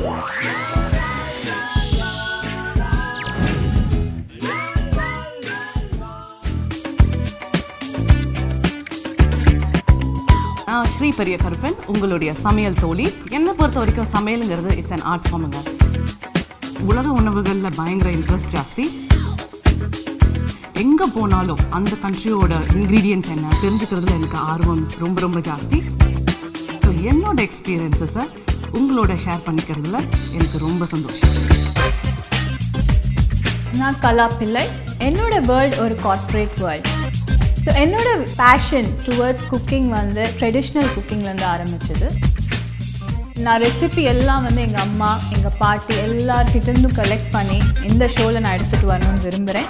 நான் ஸ்ரீ பெரிய கருப்பன் உங்களுடைய சமையல் தோழி என்னை பொறுத்த வரைக்கும் சமையலுங்கிறது இட்ஸ் an ஆர்ட் ஃபார்முங்க உலக உணவுகளில் பயங்கர இன்ட்ரெஸ்ட் ஜாஸ்தி எங்கே போனாலும் அந்த கண்ட்ரியோட இன்க்ரீடியன்ஸ் என்ன தெரிஞ்சுக்கிறதுல எனக்கு ஆர்வம் ரொம்ப ரொம்ப ஜாஸ்தி ஸோ என்னோட எக்ஸ்பீரியன்ஸஸை உங்களோட ஷேர் பண்ணிக்கிறதுல எனக்கு ரொம்ப சந்தோஷம் நான் கலா பிள்ளை என்னோட வேர்ல்ட் ஒரு கார்ப்பரேட் வேர்ல்ட் ஸோ என்னோட பேஷன் டுவர்ட்ஸ் குக்கிங் வந்து ட்ரெடிஷ்னல் குக்கிங்லேருந்து ஆரம்பிச்சது நான் ரெசிபி எல்லாம் வந்து எங்கள் அம்மா எங்கள் பாட்டி எல்லார்கிட்டேருந்தும் கலெக்ட் பண்ணி இந்த ஷோவில் நான் எடுத்துகிட்டு வரணும்னு விரும்புகிறேன்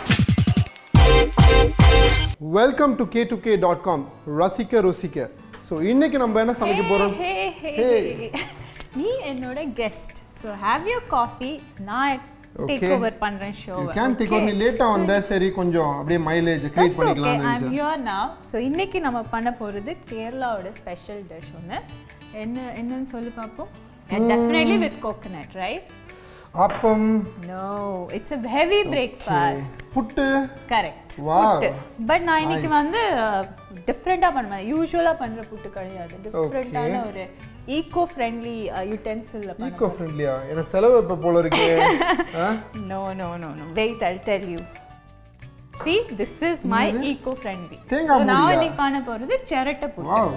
welcome to K to K dot com ரசிக்க ருசிக்க ஸோ இன்னைக்கு நம்ம என்ன சமைக்க போறோம் நீ என்னோட guest so have you coffee நான் டேக் Okay. ஓவர் பண்ணுறேன் ஷோ யூ கேன் டேக் நீ லேட்டாக வந்த சரி கொஞ்சம் அப்படியே மைலேஜ் கிரியேட் That's okay. பண்ணிக்கலாம்னு I'm நினைச்சேன் here now. ஸோ இன்னைக்கு நம்ம பண்ண போகிறது கேரளாவோட ஸ்பெஷல் டிஷ் ஒன்று என்ன என்னன்னு சொல்லி பார்ப்போம் definitely with coconut right appam no it's a heavy breakfast puttu correct Wow. But நான் இன்னைக்கு வந்து டிஃப்ரெண்டாக பண்ணுவேன் யூஸ்வலாக பண்ணுற புட்டு கிடையாது டிஃப்ரெண்டான ஒரு ஈகோ ஃப்ரெண்ட்லி யூட்டென்சில் பண்ண ஈகோ ஃப்ரெண்ட்லியா எனக்கு செலவு இப்போ போல இருக்கு ஆ? No no no no wait I'll tell you See, this is my eco-friendly. தேங்காய் So, நான் மூடியா? இன்னைக்கு பண்ண போறது சிரட்டை புட்டு வாவ்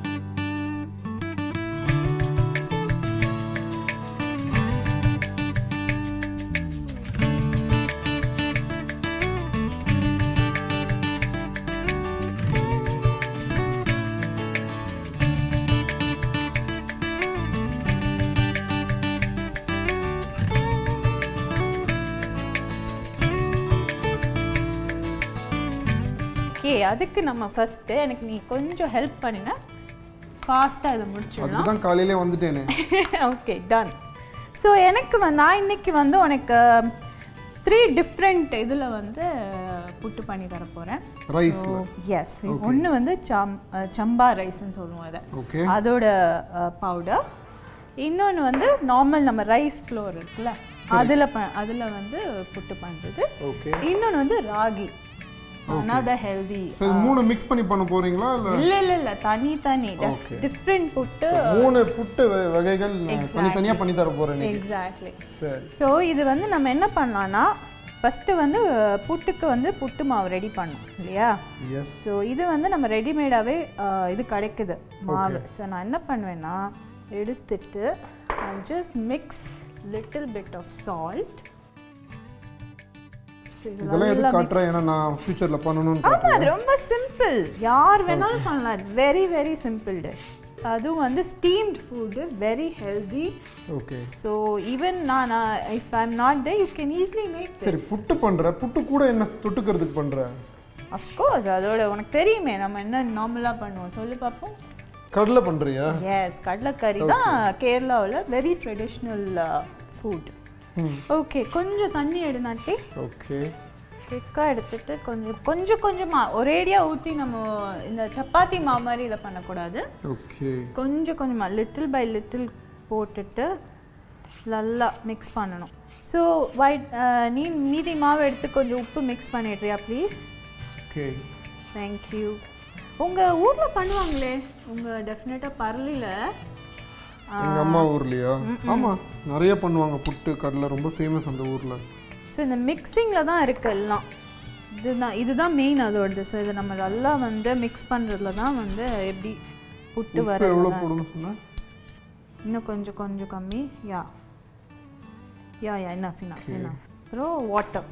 ஓகே அதுக்கு நம்ம ஃபர்ஸ்ட் எனக்கு நீ கொஞ்சம் ஹெல்ப் பண்ணினா ஃபாஸ்ட்டாக இதை முடிச்சிடலாம் அதுக்கு தான் காலையிலே வந்துட்டேனே ஓகே டன் ஸோ எனக்கு வந்து நான் இன்னைக்கு வந்து உனக்கு த்ரீ டிஃப்ரெண்ட் இதில் வந்து புட்டு பண்ணி தர போகிறேன் ரைஸ் எஸ் ஒன்று வந்து சம் அஹ், சம்பா ரைஸ்ன்னு சொல்லுவோம் இதை ஓகே அதோட பவுடர் இன்னொன்று வந்து நார்மல் நம்ம ரைஸ் ஃப்ளோர் இருக்குல்ல அதில் ப அதில் வந்து புட்டு பண்ணுறது ஓகே இன்னொன்று வந்து ராகி another ஹெல்தி ஸோ இது மூணு மிக்ஸ் பண்ணி பண்ண போறீங்களா இல்லை இல்லை இல்லை இல்லை தனி தனி டிஃப்ரெண்ட் புட்டு மூணு புட்டு வ- வகைகள் நான் தனித்தனியா பண்ணி தர போறேன் இன்னைக்கு. எக்ஸாக்ட்லி சரி ஸோ இது வந்து நம்ம என்ன பண்ணலாம்னா ஃபஸ்ட்டு வந்து புட்டுக்கு வந்து புட்டு மாவு ரெடி பண்ணோம் இல்லையா எஸ் ஸோ இது வந்து நம்ம ரெடிமேடாகவே இது கிடைக்குது மாவு ஸோ நான் என்ன பண்ணுவேன்னா எடுத்துட்டு just mix little bit of salt இதெல்லாம் எதுக்கு காட்டுறேன் ஏன்னா நான் ஃபியூச்சர்ல பண்ணணும்னு ஆமாம் காட்டுறேன் அது ரொம்ப சிம்பிள் யார் வேணாலும் பண்ணலாம் வெரி வெரி சிம்பிள் டிஷ் அதுவும் வந்து steamed puttu very healthy okay so even நான் if I am not there you can easily make சரி புட்டு பண்ற புட்டு கூட என்ன தொட்டுக்கிறதுக்கு பண்ற அஃப்கோர்ஸ் அதோட உனக்கு தெரியுமே நம்ம என்ன நார்மலாக பண்ணுவோம் சொல்லி பார்ப்போம் கடலை பண்றியா எஸ் கடலைக்கறி தான் கேரளாவில் வெரி ட்ரெடிஷ்னல் ஃபுட் ஓகே கொஞ்சம் தண்ணி எடுனாட்டி ஓகே குயிக்காக எடுத்துட்டு கொஞ்சம் கொஞ்சம் கொஞ்சமாக ஒரேடியாக ஊற்றி நம்ம இந்த சப்பாத்தி மாவு மாதிரி இதை பண்ணக்கூடாது ஓகே கொஞ்சம் கொஞ்சமாக லிட்டில் பை லிட்டில் போட்டுட்டு நல்லா மிக்ஸ் பண்ணணும் ஸோ ஒயிட் நீ மீதி மாவு எடுத்து கொஞ்சம் உப்பு மிக்ஸ் பண்ணிடுறியா ப்ளீஸ் ஓகே தேங்க்யூ உங்கள் ஊரில் பண்ணுவாங்களே உங்கள் டெஃபினட்டாக பரளியில் எங்க அம்மா ஊர்லயா ஆமா நிறைய பண்ணுவாங்க புட்டு கடலை ரொம்ப ஃபேமஸ் அந்த ஊர்ல ஸோ இந்த மிக்சிங்கில் தான் இருக்கு எல்லாம் இதுதான் இதுதான் மெயின் அதோடது ஸோ இதை நம்ம நல்லா வந்து மிக்ஸ் பண்ணுறதுல தான் வந்து எப்படி புட்டு உப்பு வர எவ்வளவு போடணும் சொன்னா இன்னும் கொஞ்சம் கொஞ்சம் கம்மி யா யா யா என்ன ஃபினா ஃபினா அப்புறம் வாட்டர்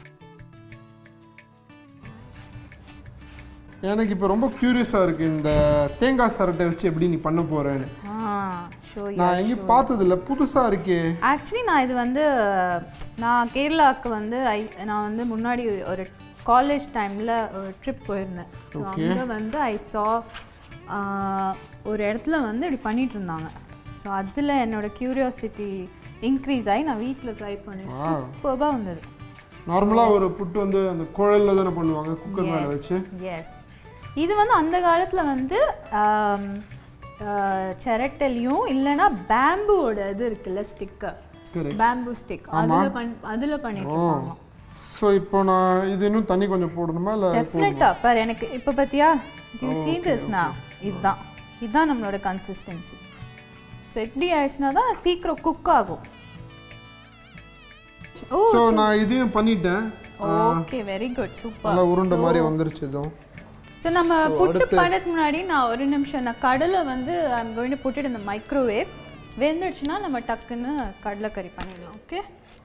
எனக்கு இப்போ ரொம்ப க்யூரியஸாக இருக்கு இந்த தேங்காய் சரட்டை வச்சு எப்படி நீ பண்ண போறேன்னு ஆ ஷோ நான் எங்கேயும் பார்த்தது இல்ல புதுசா இருக்கே ஆக்சுவலி நான் இது வந்து நான் கேரளாவுக்கு வந்து ஐ நான் வந்து முன்னாடி ஒரு காலேஜ் டைமில் ஒரு ட்ரிப் போயிருந்தேன் ஸோ அங்கே வந்து ஐ சா ஒரு இடத்துல வந்து இப்படி பண்ணிட்டு இருந்தாங்க ஸோ அதில் என்னோட க்யூரியாசிட்டி இன்க்ரீஸ் ஆகி நான் வீட்டில் ட்ரை பண்ணேன் சூப்பராக வந்தது நார்மலா ஒரு புட்டு வந்து அந்த குழல்ல தானே பண்ணுவாங்க குக்கர் மேல வச்சு எஸ் இது வந்து அந்த காலத்தில் வந்து ஆம், சிரட்டலையும் இல்லைன்னா பேம்புவோட இது இருக்குல்ல ஸ்டிக்கு Correct. பேம்பு ஸ்டிக் அதில் பண் அதில் பண்ணிட்டு இருப்பாங்க ஸோ இப்போ நான் இது இன்னும் தண்ணி கொஞ்சம் போடணுமா இல்லை டெஃபினட்டா பாரு எனக்கு இப்போ பார்த்தியா யூ சீ திஸ்னா இதுதான் இதுதான் நம்மளோட கன்சிஸ்டன்சி ஸோ எப்படி ஆயிடுச்சுன்னா தான் சீக்கிரம் குக் ஆகும் ஓ ஸோ நான் இதையும் பண்ணிட்டேன் ஓகே வெரி குட் சூப்பர் நல்லா உருண்டை மாதிரி வந்துருச்சு இதுவும் ஸோ நம்ம புட்டு பண்ணதுக்கு முன்னாடி நான் ஒரு நிமிஷம் நான் கடலை வந்து ஐம் கோயிங் டு புட் இந்த மைக்ரோவேவ் வெந்துடுச்சுன்னா நம்ம டக்குன்னு கடலைக்கறி பண்ணிடலாம் ஓகே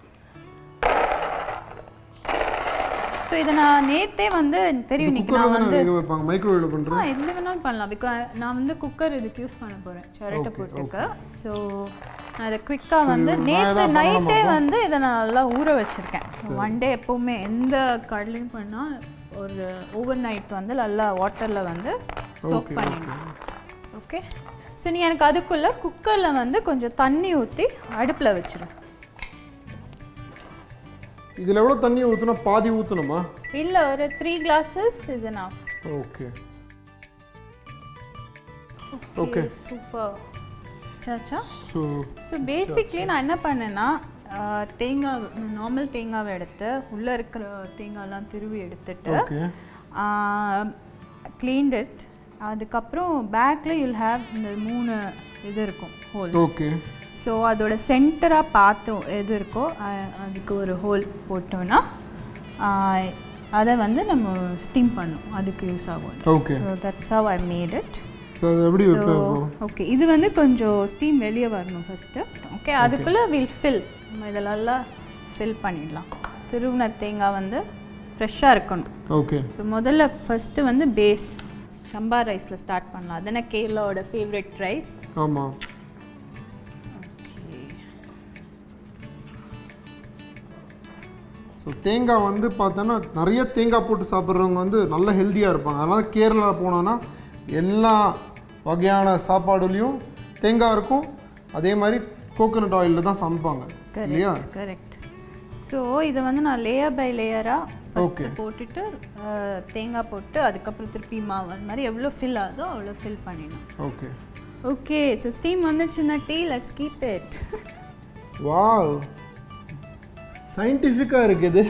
ஸோ இதை நான் நேத்தே வந்து தெரியும் இன்னைக்கு நான் குக்கரில் தானே வேக வைப்பாங்க மைக்ரோவேவில் ஆ பண்ணுறேன் எந்த வேணாலும் பண்ணலாம் பிகாஸ் நான் வந்து குக்கர் இதுக்கு யூஸ் பண்ண போகிறேன் சிரட்டை போட்டுக்க ஸோ நான் இதை குயிக்காக வந்து நேற்று நைட்டே வந்து இதை நான் நல்லா ஊற வச்சுருக்கேன் ஒன் டே எப்போவுமே எந்த கடலையும் பண்ணால் ஒரு ஓவர் நைட் வந்து நல்லா வாட்டரில் வந்து சோக் பண்ணிடணும் ஓகே ஸோ நீ எனக்கு அதுக்குள்ளே குக்கரில் வந்து கொஞ்சம் தண்ணி ஊற்றி அடுப்பில் வச்சிடும் இதில் எவ்வளோ தண்ணி ஊற்றுனா பாதி ஊற்றணுமா இல்லை ஒரு three glasses is enough okay okay super சாச்சா ஸோ ஸோ பேசிக்லி நான் என்ன பண்ணேன்னா ஆஹ், தேங்காய் நார்மல் தேங்காவை எடுத்து உள்ளே இருக்கிற தேங்காய்லாம் திருவி எடுத்துட்டு ஓகே க்ளீன்ட் இட் அதுக்கப்புறம் பேக்கில் யூல் ஹேவ் இந்த மூணு இது இருக்கும் ஹோல் ஓகே ஸோ அதோட சென்டராக பார்த்து எது இருக்கோ அ- அதுக்கு ஒரு ஹோல் போட்டோன்னா ஆஹ், அதை வந்து நம்ம ஸ்டீம் பண்ணணும் அதுக்கு யூஸ் ஆகும் okay so that's how I made it so அது எப்படி வைப்பேன் இப்போ ஓகே இது வந்து கொஞ்சம் ஸ்டீம் வெளியே வரணும் ஃபஸ்ட்டு ஓகே அதுக்குள்ளே வில் ஃபில் நம்ம இதெல்லாம் ஃபில் பண்ணிடலாம் திருவுண தேங்காய் வந்து ஃப்ரெஷ்ஷாக இருக்கணும் ஓகே ஸோ முதல்ல ஃபஸ்ட்டு வந்து பேஸ் சம்பா ரைஸில் ஸ்டார்ட் பண்ணலாம் அதுனா கேரளாவோட ஃபேவரட் ரைஸ் ஆமாம் ஸோ தேங்காய் வந்து பார்த்தோன்னா நிறைய தேங்காய் போட்டு சாப்பிட்றவங்க வந்து நல்ல ஹெல்த்தியாக இருப்பாங்க அதனால் கேரளா போனோன்னா எல்லா வகையான சாப்பாடுலேயும் தேங்காய் இருக்கும் அதே மாதிரி கோகோனட் ஆயிலில் தான் சமைப்பாங்க இல்லையா கரெக்ட் ஸோ இதை வந்து நான் லேயர் பை லேயராக Okay. போட்டுட்டு அஹ், தேங்காய் போட்டு அதுக்கப்புறம் திருப்பி மாவு அது மாதிரி எவ்வளோ ஃபில் ஆகுதோ அவ்வளோ ஃபில் பண்ணிடணும் ஓகே ஓகே ஸோ ஸ்டீம் வந்துச்சுன்னா டீ லெட்ஸ் கீப் இட் வாவ் சயின்டிஃபிக்காக இருக்குது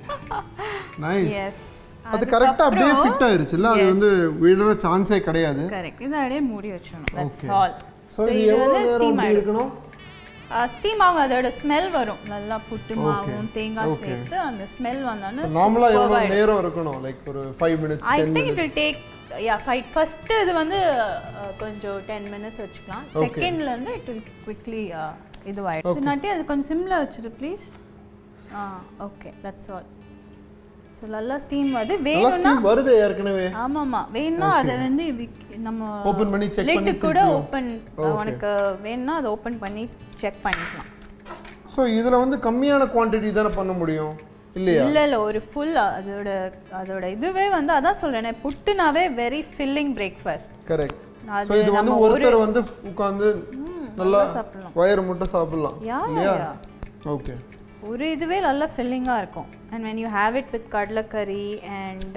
நைஸ் எஸ் அது கரெக்டாக அப்படியே ஃபிட் ஆயிருச்சுல்ல அது வந்து விடுற சான்ஸே கிடையாது கரெக்ட் இதை அப்படியே மூடி வச்சிடணும் தட்ஸ் Okay. ஆல் ஸோ இது எவ்வளோ நேரம் அப்படி இருக்கணும் ஸ்டீம் ஆகும் அதோட ஸ்மெல் வரும் நல்லா புட்டு மாவும் தேங்காய் Okay. சேர்த்து அந்த ஸ்மெல் வந்தோன்னே நார்மலாக எவ்வளோ நேரம் இருக்கணும் லைக் ஒரு five minutes I ten think it will take yeah fight first இது வந்து uh, கொஞ்சம் டென் மினிட்ஸ் வச்சுக்கலாம் செகண்ட்ல இருந்து இட் வில் குவிக்லி இதுவாயிடும் நாட்டி அது கொஞ்சம் சிம்ல வச்சிரு ப்ளீஸ் ஆ ஓகே தட்ஸ் ஆல் ஸோ நல்லா ஸ்டீம் வந்து நல்லா வேணும்னா ஸ்டீம் வருது ஏற்கனவே ஆமாமா வேணும்னா அதை வந்து வி- நம்ம ஓப்பன் பண்ணி செக் லிட்டு பண்ணி கூட ஓப்பன் உனக்கு வேணும்னா அதை ஓப்பன் பண்ணி செக் பண்ணிக்கலாம் ஸோ இதில் வந்து கம்மியான குவாண்டிட்டி தானே பண்ண முடியும் இல்லையா இல்ல இல்ல ஒரு ஃபுல் அதோட அதோட இதுவே வந்து அதான் சொல்றேனே புட்டுனாவே வெரி ஃபில்லிங் பிரேக்ஃபாஸ்ட் கரெக்ட் அது ஸோ இது வந்து ஒருத்தர் வந்து உட்காந்து நல்லா சாப்பிடலாம். வயிறு மட்டும் சாப்பிடலாம் யா இல்லையா யா ஓகே ஒரு இதுவே நல்லா ஃபில்லிங்காக இருக்கும் and when you have it with கடலைக்கறி அண்ட்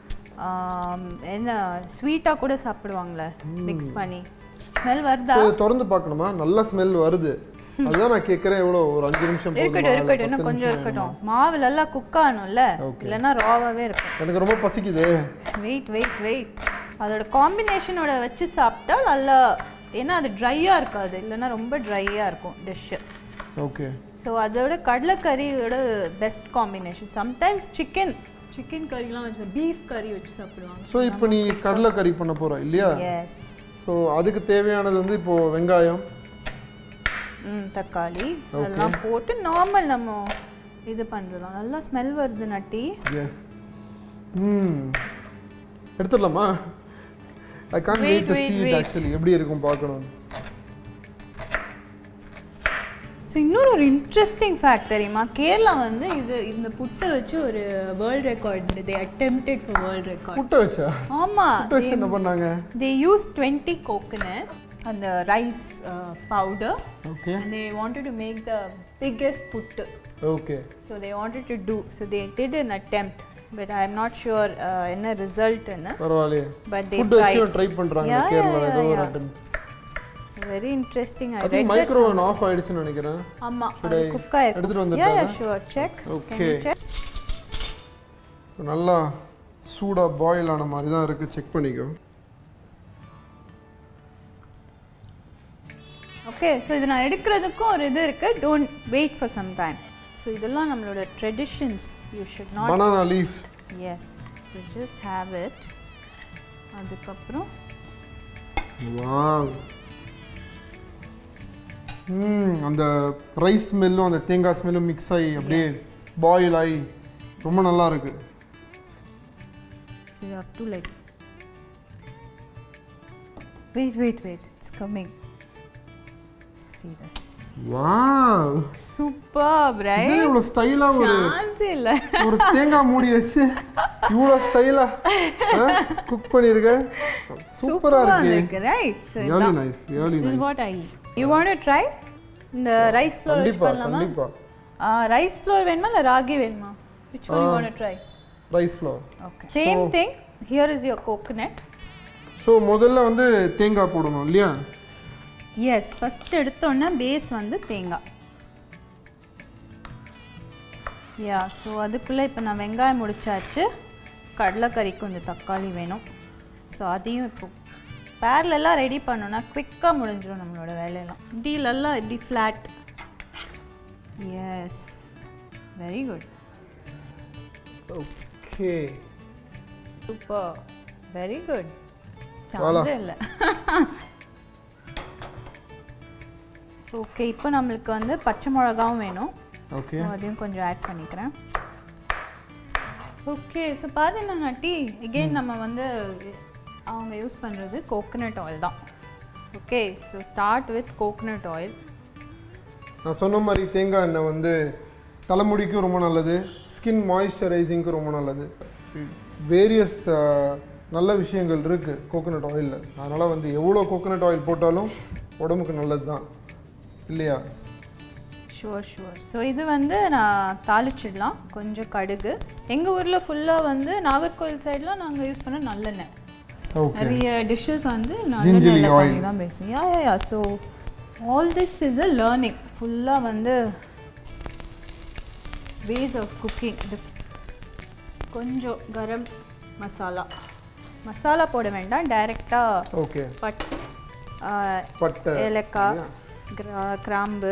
என்ன ஸ்வீட்டாக கூட சாப்பிடுவாங்கல்ல மிக்ஸ் பண்ணி ஸ்மெல் வருதா இது திறந்து பார்க்கணுமா நல்ல ஸ்மெல் வருது அதுதான் நான் கேட்குறேன் எவ்வளோ ஒரு அஞ்சு நிமிஷம் போதுமா? இருக்கட்டும் இல்ல இருக்கட்டும் இன்னும் பத்து கொஞ்சம் நிமிஷம் இருக்கட்டும் மாவு நல்லா குக் ஆகணும்ல இல்லைன்னா ராவாகவே இருக்கும் எனக்கு ரொம்ப பசிக்குது வெயிட் வெயிட் வெயிட் அதோட காம்பினேஷனோட வச்சு சாப்பிட்டா நல்லா ஏன்னா அது ட்ரையாக இருக்காது இல்லைன்னா ரொம்ப ட்ரையாக இருக்கும் டிஷ்ஷு ஓகே ஸோ அதோட கடலைக்கறியோட best combination sometimes chicken chicken கறிலாம் வச்சு பீஃப் கறி வச்சு சாப்பிடுவாங்க ஸோ இப்போ நீ கடலை கறி பண்ண போற இல்லையா எஸ் ஸோ அதுக்கு தேவையானது வந்து இப்போ வெங்காயம் ம் தக்காளி அதெல்லாம் போட்டு நார்மல் நம்ம இது பண்ணுறோம் நல்லா ஸ்மெல் வருது நட்டி எஸ் ம் எடுத்துடலாமா I can Wait, wait to wait, see it wait. Actually எப்படி இருக்கும் பார்க்கணும் ஸோ இன்னொரு ஒரு இன்ட்ரெஸ்டிங் ஃபேக்ட் தெரியுமா கேரளா வந்து இது இந்த புட்டை வச்சு ஒரு world record they attempted for world record முட்டை வச்சா ஆமாம் முட்டை வச்சு என்ன பண்ணாங்க தே யூஸ் டுவெண்ட்டி கோகனட் அந்த rice powder okay and they wanted to make the biggest puttu okay so they wanted to do so they did an attempt but i'm not sure uh, என்ன result ன்னு பரவாயில்லையே but they put tried வச்சு try பண்ணுறாங்க Yeah, கேரளாவில் yeah, ஏதோ ஒரு yeah. Attempt very interesting I I think micro off ஆயிடுச்சுன்னு நினைக்கிறேன் ஆமா Should I குக் ஆயிருக்கு எடுத்துட்டு யா வந்துட்டா யா ஷூர் செக் Okay. நல்லா சூடாக பாயில் ஆன மாதிரி தான் இருக்குது செக் பண்ணிக்கோ ஓகே ஸோ இது நான் எடுக்கிறதுக்கும் ஒரு இது இருக்கு don't wait for some time so இதெல்லாம் நம்மளோட traditions you should not banana leaf yes so just have it அதுக்கப்புறம் வாவ் ம் அந்த ரைஸ் ஸ்மெல்லும் அந்த தேங்காய் ஸ்மெல்லும் மிக்ஸ் ஆகி அப்படியே பாயில் ஆகி ரொம்ப நல்லா இருக்கு so you have to like wait wait wait it's coming see this wow super இது ரைட் இவ்வளோ ஸ்டைலாக ஒரு சான்ஸே இல்லை ஒரு தேங்காய் மூடி வச்சு இவ்வளோ ஸ்டைலாக குக் பண்ணியிருக்கேன் சூப்பராக இருக்கு right so really nice really This is nice what I eat. You want to try? இந்த ரைஸ் ஃப்ளோர் வச்சு கண்டிப்பா பண்ணலாமா கண்டிப்பா ரைஸ் ஃப்ளோர் வேணுமா இல்லை ராகி வேணுமா which one you want to try rice flour okay same thing here is your coconut so முதல்ல வந்து தேங்காய் போடணும் இல்லையா எஸ் ஃபர்ஸ்ட் எடுத்தோன்னே பேஸ் வந்து தேங்காய் யா ஸோ அதுக்குள்ளே இப்போ நான் வெங்காயம் முடிச்சாச்சு கடலைக்கறி கொஞ்சம் தக்காளி வேணும் ஸோ அதையும் இப்போ பேரலெல்லாம் ரெடி பண்ணோன்னா குவிக்காக முடிஞ்சிடும் நம்மளோட வேலையெல்லாம் இப்படிலெல்லாம் இப்படி flat yes very good okay super very good Voilà. சான்ஸே இல்லை ஓகே இப்போ நம்மளுக்கு வந்து பச்சை மிளகாவும் வேணும் ஓகே ஸோ அதையும் கொஞ்சம் ஆட் பண்ணிக்கிறேன் ஓகே ஸோ பார்த்தீங்கன்னா டீ எகெயின் நம்ம வந்து அவங்க யூஸ் பண்ணுறது கோகனட் ஆயில் தான் okay so start with coconut oil நான் சொன்ன மாதிரி தேங்காய் எண்ணெய் வந்து தலைமுடிக்கும் ரொம்ப நல்லது ஸ்கின் மாய்ஸ்சரைசிங்க்கும் ரொம்ப நல்லது வேரியஸ் நல்ல விஷயங்கள் இருக்குது கோகோனட் ஆயிலில் அதனால் வந்து எவ்வளோ கோகோனட் ஆயில் போட்டாலும் உடம்புக்கு நல்லது தான் இல்லையா ஷுவர் ஷுவர் ஸோ இது வந்து நான் தாளிச்சிடலாம் கொஞ்சம் கடுகு எங்கள் ஊரில் ஃபுல்லாக வந்து நாகர்கோவில் சைட்லாம் நாங்கள் யூஸ் பண்ண நல்லெண்ணெய் ஓகே நிறைய டிஷ்ஷஸ் வந்து Gingerly நல்லெண்ணெயில் oil. பண்ணி தான் பேசுவோம் yeah yeah yeah so all this is a learning ஃபுல்லாக வந்து வேஸ் ஆஃப் குக்கிங் இது கொஞ்சம் கரம் மசாலா மசாலா போட வேண்டாம் டைரெக்டாக ஓகே பட் பட்டை ஏலக்காய் கிரா- கிராம்பு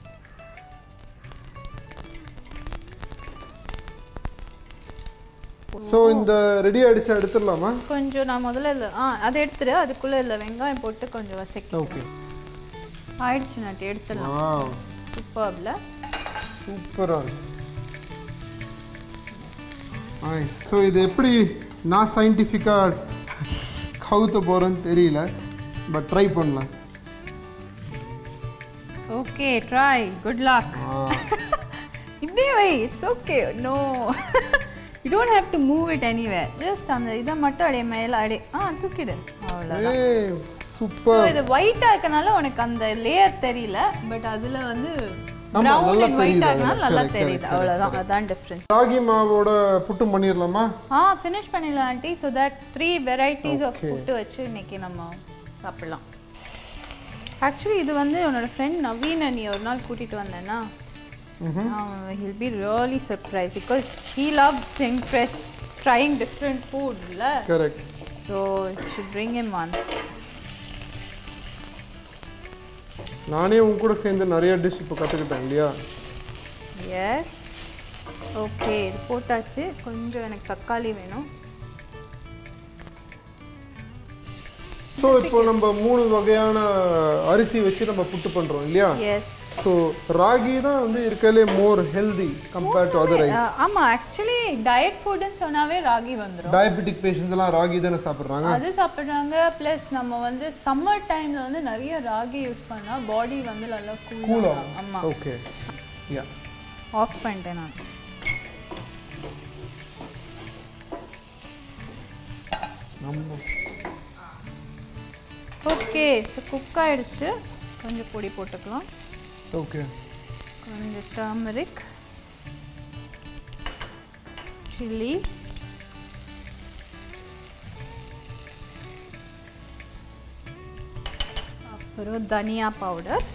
ஸோ இந்த ரெடி ஆகிடுச்சா எடுத்துடலாமா கொஞ்சம் நான் முதல்ல இல்லை ஆ அதை எடுத்துரு அதுக்குள்ளே இல்லை வெங்காயம் போட்டு கொஞ்சம் வசக்கி ஓகே ஆயிடுச்சு நாட்டி எடுத்துடலாம் ஆ சூப்பர்ல சூப்பராக இருக்கு நைஸ் ஸோ இது எப்படி நான் சயின்டிஃபிக்காக கவுத்த போகிறேன்னு தெரியல பட் ட்ரை பண்ணலாம் ஓகே ட்ரை குட் லக் ஆ இப்படியே வை it's okay no you don't have to move it anywhere just அந்த இதை மட்டும் அப்படியே மேலே அப்படியே ஆ தூக்கிடு அவ்வளோதான் ஏய் ஸோ சூப்பர் இது ஒயிட்டாக இருக்கனால உனக்கு அந்த லேயர் தெரியல பட் அதில் வந்து ஆமா, ப்ரௌன் நல்லா அண்ட் ஒயிட் தெரியுது ஆகினால அதுல. நல்லா Correct, தெரியுது correct, அவ்வளோதான் அதான் டிஃப்ரென்ஸ் ராகி மாவோட புட்டு பண்ணிடலாமா ஆ ஃபினிஷ் பண்ணிடலாம் aunty so that three varieties of Okay. Puttu வச்சு இன்னைக்கு நம்ம சாப்பிடலாம் ஆக்சுவலி இது வந்து உன்னோட ஃப்ரெண்ட் நவீனை நீ ஒரு நாள் கூட்டிட்டு வந்தேன்னா he'll be really surprise because he love interest trying different food இல்லை correct so should bring em one நானே உன் கூட சேர்ந்து நிறைய டிஷ் இப்போ கற்றுக்கிட்டேன் இல்லையா எஸ் ஓகே இது போட்டாச்சு கொஞ்சம் எனக்கு தக்காளி வேணும் ஸோ இப்போ நம்ம மூணு வகையான அரிசி வச்சு நம்ம புட்டு பண்ணுறோம் இல்லையா எஸ் ஸோ ராகி தான் வந்து இருக்கலே more healthy compared to other rice ஆமாம் ஆக்சுவலி டயட் ஃபுட்டுன்னு சொன்னாவே ராகி வந்துடும் டயபெட்டிக் பேஷண்ட்ஸ் எல்லாம் ராகி தானே சாப்பிட்றாங்க அது சாப்பிட்றாங்க ப்ளஸ் நம்ம வந்து சம்மர் டைம்ல வந்து நிறைய ராகி யூஸ் பண்ணா பாடி வந்து நல்லா கூல் கூல் ஆகும் ஆமா ஓகே யா ஆஃப் பண்ணிட்டேன் நான் நம்ம ஓகே ஸோ குக் ஆயிடுச்சு கொஞ்சம் பொடி போட்டுக்கலாம் ஓகே கொஞ்சம் டர்மரிக் சில்லி அப்புறம் தனியா பவுடர்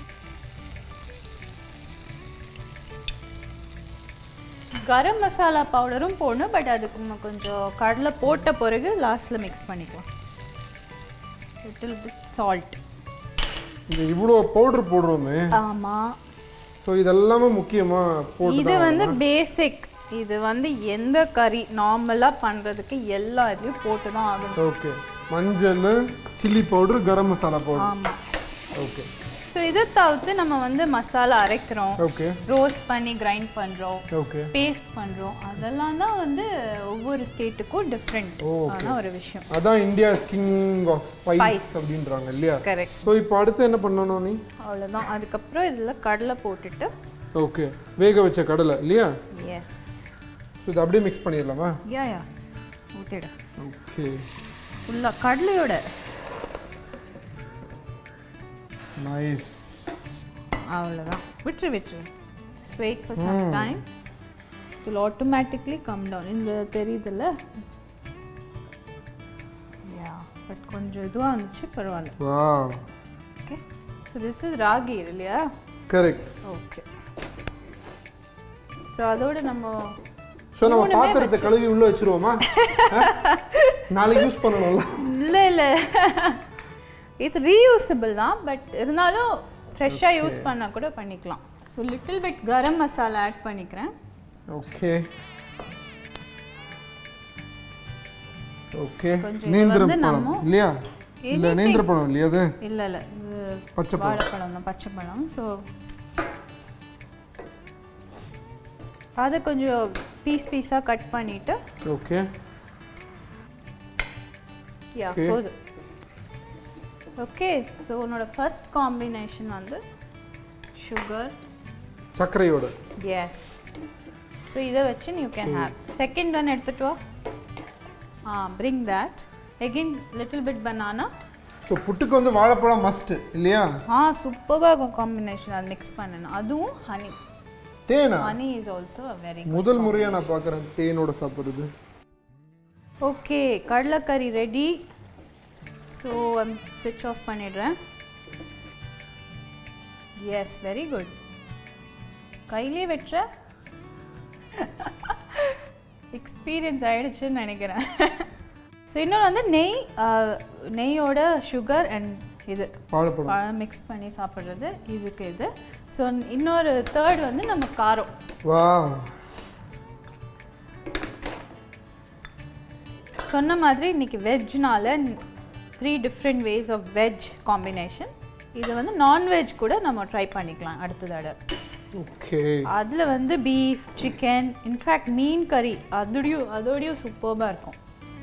கரம் மசாலா பவுடரும் போடணும் பட் அதுக்கு நம்ம கொஞ்சம் கடலை போட்ட பிறகு லாஸ்ட்டில் மிக்ஸ் பண்ணிக்கலாம் லிட்டில் பிட் சால்ட் இந்த இவ்வளோ பவுடர் போடுறோமே ஆமாம் ஸோ இதெல்லாமே முக்கியமாக போட்டு இது வந்து பேசிக் இது வந்து எந்த கறி நார்மலாக பண்ணுறதுக்கு எல்லா இதுலையும் போட்டு தான் ஆகணும் ஓகே மஞ்சள் chilli powder garam masala powder ஆமாம் ஓகே ஸோ இதை தவிர்த்து நம்ம வந்து மசாலா அரைக்கிறோம் ஓகே ரோஸ்ட் பண்ணி கிரைண்ட் பண்ணுறோம் ஓகே பேஸ்ட் பண்ணுறோம் அதெல்லாம் தான் வந்து ஒவ்வொரு ஸ்டேட்டுக்கும் டிஃப்ரெண்ட் ஆன ஒரு விஷயம் அதான் India king of spice Spice. அப்படின்றாங்க இல்லையா கரெக்ட் ஸோ இப்போ அடுத்து என்ன பண்ணணும் நீ அவ்வளோதான் அதுக்கப்புறம் இதில் கடலை போட்டுட்டு ஓகே வேக வச்ச கடலை இல்லையா எஸ் ஸோ இதை அப்படியே மிக்ஸ் பண்ணிடலாமா யா யா ஊற்றிடு ஓகே ஃபுல்லாக கடலையோட நைஸ் அவ்வளோதான் விட்டுரு விட்டுரு wait for some time it will automatically come down இந்த தெரியுதுல்ல யா பட் கொஞ்சம் இதுவாக இருந்துச்சு பரவாயில்ல வா okay so this is ragi இல்லையா கரெக்ட் ஓகே ஸோ அதோட நம்ம ஸோ நம்ம மூணுமே பாத்திரத்தை கழுவி உள்ள வச்சிருவோமா ஆ? நாளைக்கு யூஸ் பண்ணணும்ல இல்லை இல்லை இது ரீயூசபிள் தான் பட் இருந்தாலும் ஃப்ரெஷ்ஷாக யூஸ் பண்ணால் கூட பண்ணிக்கலாம் so little bit garam masala add பண்ணிக்கிறேன் ஓகே ஓகே கொஞ்சம் இது நேந்திரம் வந்து பழம் நம்ம- இல்லையா இல்ல நேந்திர பழம் இல்லையா அது இல்லை இல்லை இது பச்சை பழம் வாழைப்பழம் தான் பச்சை பழம் ஸோ அதை கொஞ்சம் பீஸ் பீஸாக கட் பண்ணிவிட்டு ஓகே யா Okay. போதும் ஓகே ஸோ உன்னோட ஃபர்ஸ்ட் காம்பினேஷன் வந்து சுகர் சர்க்கரையோட எஸ் ஸோ இதை வச்சு you can have second one எடுத்துட்டு வா ah bring that again little bit banana so புட்டுக்கு வந்து வாழைப்பழம் மஸ்ட் இல்லையா ஆ சூப்பராக இருக்கும் காம்பினேஷன் அது மிக்ஸ் பண்ணணும் அதுவும் ஹனி தேனா honey is also uh very முதல் முறையா நான் பார்க்குறேன் தேனோட சாப்பிட்றது ஓகே கடலைக்கறி ரெடி ஸோ ஸ்விட்ச் ஆஃப் பண்ணிடுறேன் எஸ் வெரி குட் கையிலே வெட்டுற எக்ஸ்பீரியன்ஸ் ஆயிடுச்சுன்னு நினைக்கிறேன் ஸோ இன்னொன்று வந்து நெய் ஆஹ், நெய்யோட சுகர் அண்ட் இது வாழைப்பழம் பழம் மிக்ஸ் பண்ணி சாப்பிட்றது இதுக்கு இது ஸோ இன்னொரு தேர்ட் வந்து நம்ம காரம் வா சொன்ன மாதிரி இன்னைக்கு வெஜ்னால three different ways of veg combination இது வந்து நான்வெஜ் கூட நம்ம ட்ரை பண்ணிக்கலாம் அடுத்த தடவை ஓகே அதில் வந்து பீஃப் சிக்கன் இன்ஃபேக்ட் மீன் கறி அதோடையும் அதோடையும் சூப்பராக இருக்கும்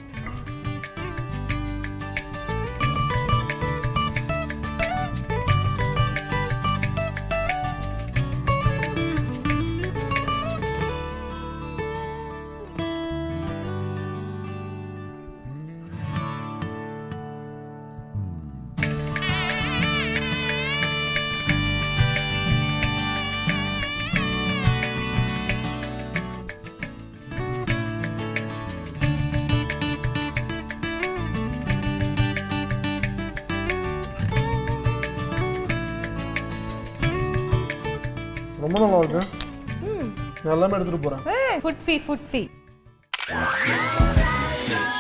ரொம்ப நல்லா இருக்கு நான் எல்லாமே எடுத்துட்டு போறேன் ஃபுட் ஃபீ ஃபுட் ஃபீ